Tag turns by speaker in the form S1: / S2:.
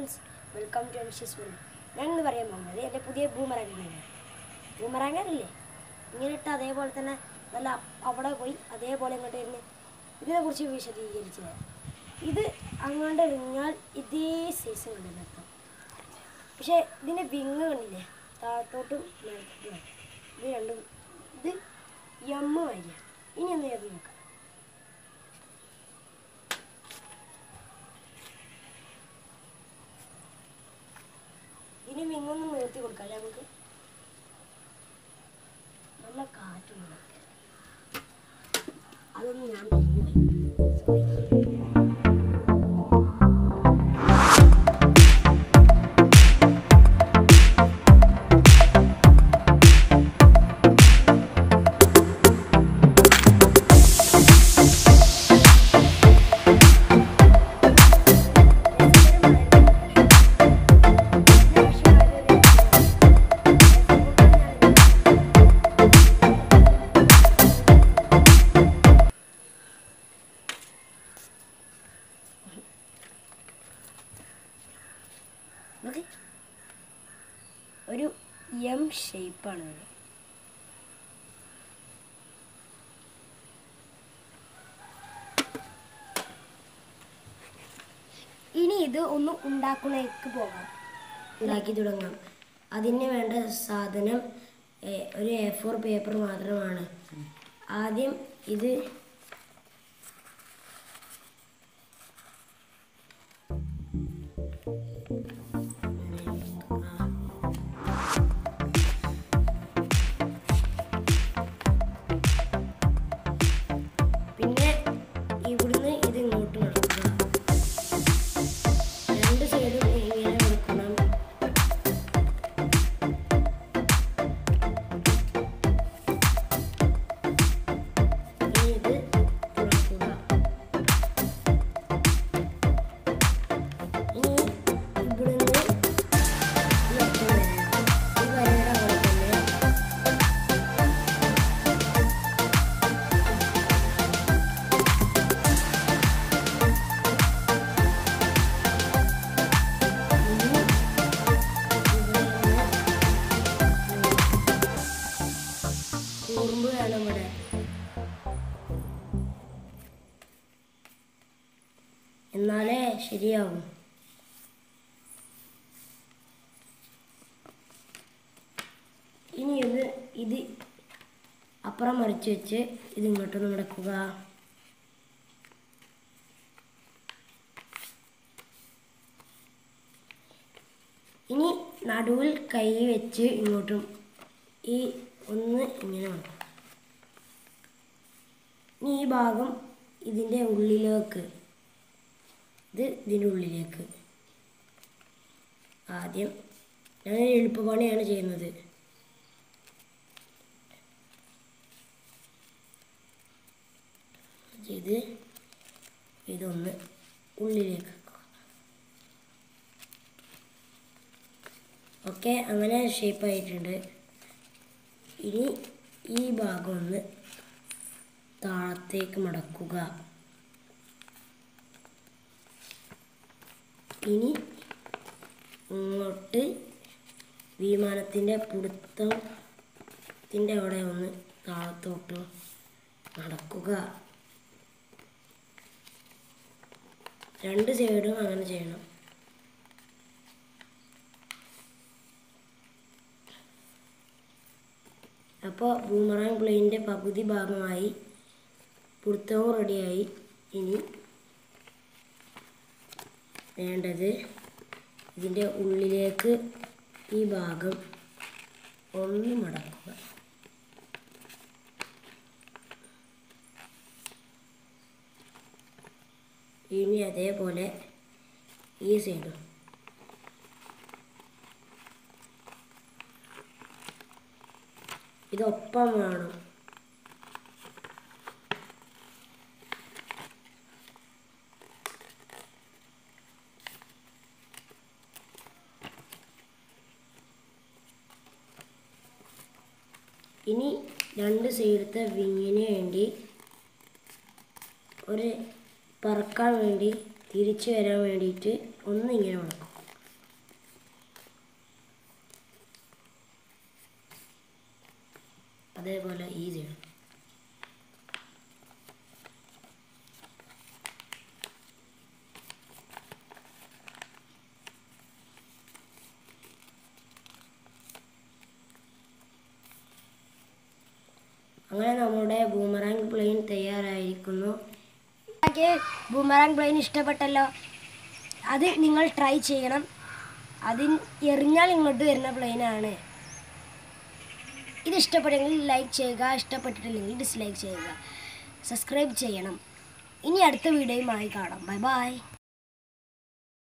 S1: friends welcome to എംഷ്യസ് world ഞാൻ ഇന്ന് പറയാൻ പോകുന്നത് എൻ്റെ പുതിയ ബൂമറാങ്കിനാണ് ബൂമറാങ് അറിയില്ലേ ഇങ്ങനെ ഇട്ട് അതേപോലെ തന്നെ നല്ല അ- അവിടെ പോയി അതേപോലെ ഇങ്ങോട്ട് വരുന്ന ഇതിനെക്കുറിച്ച് വിശദീകരിച്ചു തരാം ഇത് അങ്ങോട്ട് എറിഞ്ഞാൽ ഇതേ സൈസ് കൊണ്ട് നിർത്താം പക്ഷേ ഇതിൻ്റെ വിങ് കണ്ടില്ലേ താഴത്തോട്ടും മേലോട്ടും ഇത് രണ്ടും ഇത് യമ്മ വരിക ഇനി ഒന്ന് ചെയ്ത് നോക്കാം ഇനി വിങ്ങൊന്ന് നിർത്തി കൊടുക്കാം അല്ലേ നമുക്ക് നല്ല കാറ്റുണ്ട് അതൊന്നും ഞാൻ പറഞ്ഞു നോക്ക് ഒരു എം ഷേപ്പാണ് ഇത് ഇനി ഇത് ഒന്ന് ഉണ്ടാക്കുന്നതിലേക്ക് പോകാം ഉണ്ടാക്കി തുടങ്ങാം അതിന് വേണ്ട സാധനം ഏ, ഒരു എ ഫോർ പേപ്പർ മാത്രമാണ് ആദ്യം ഇത് പിന്നെ ഇവിടുന്ന് ഇത് ഇങ്ങോട്ട് നടക്കുക രണ്ട് സൈഡും ഇങ്ങനെ കൊടുക്കണം ഇനി ഇത് തുറക്കുക ഇനി ഇവിടുന്ന് ഈ അറ്റം വരെ ഈ വരയുടെ അവിടെ തന്നെ കൂർമ്പ് വേണം ഇവിടെ എന്നാലേ ശരിയാവും ഇനി ഇത് ഇത് അപ്പുറം മറിച്ച് വെച്ച് ഇത് ഇങ്ങോട്ടൊന്ന് മുടക്കുക ഇനി നടുവിൽ കൈ വെച്ച് ഇങ്ങോട്ടും ഈ ഒന്ന് ഇങ്ങനെ വേണം ഇനി ഈ ഭാഗം ഇതിൻ്റെ ഉള്ളിലേക്ക് ഇത് ഇതിൻ്റെ ഉള്ളിലേക്ക് ആദ്യം ഞാൻ എളുപ്പപണിയാണ് ചെയ്യുന്നത് ഇത് ഇതൊന്ന് ഉള്ളിലേക്ക് ഓക്കെ അങ്ങനെ ഷേപ്പ് ആയിട്ടുണ്ട് ഇനി ഈ ഭാഗം ഒന്ന് താഴത്തേക്ക് മടക്കുക ഇനി ഇങ്ങോട്ട് വിമാനത്തിൻ്റെ പിടുത്തത്തിൻ്റെ അവിടെ ഒന്ന് താഴത്തോട്ട് നടക്കുക രണ്ട് സൈഡും അങ്ങനെ ചെയ്യണം അപ്പോൾ ബൂമറാങ് പ്ലെയിൻ്റെ പകുതി ഭാഗമായി പുടുത്തവും റെഡിയായി ഇനി വേണ്ടത് ഇതിൻ്റെ ഉള്ളിലേക്ക് ഈ ഭാഗം ഒന്ന് മടക്കുക ഇനി അതേപോലെ ഈ സൈഡും ഇതൊപ്പം വേണം ഇനി രണ്ട് സൈഡത്തെ വിങ്ങിന് വേണ്ടി ഒരു പറക്കാൻ വേണ്ടി തിരിച്ചു വരാൻ വേണ്ടിയിട്ട് ഒന്നിങ്ങനെ ഉണക്കും അതേപോലെ ഈ സൈഡും അങ്ങനെ നമ്മുടെ ബൂമറാങ് പ്ലെയിൻ തയ്യാറായിരിക്കുന്നു എനിക്ക് ബൂമറാങ് പ്ലെയിൻ ഇഷ്ടപ്പെട്ടല്ലോ അത് നിങ്ങൾ ട്രൈ ചെയ്യണം അതിന് എറിഞ്ഞാൽ ഇങ്ങോട്ട് വരുന്ന പ്ലെയിനാണ് ഇത് ഇഷ്ടപ്പെട്ടെങ്കിൽ ലൈക്ക് ചെയ്യുക ഇഷ്ടപ്പെട്ടിട്ടില്ലെങ്കിൽ ഡിസ്ലൈക്ക് ചെയ്യുക സബ്സ്ക്രൈബ് ചെയ്യണം ഇനി അടുത്ത വീഡിയോയുമായി കാണാം ബൈ ബൈ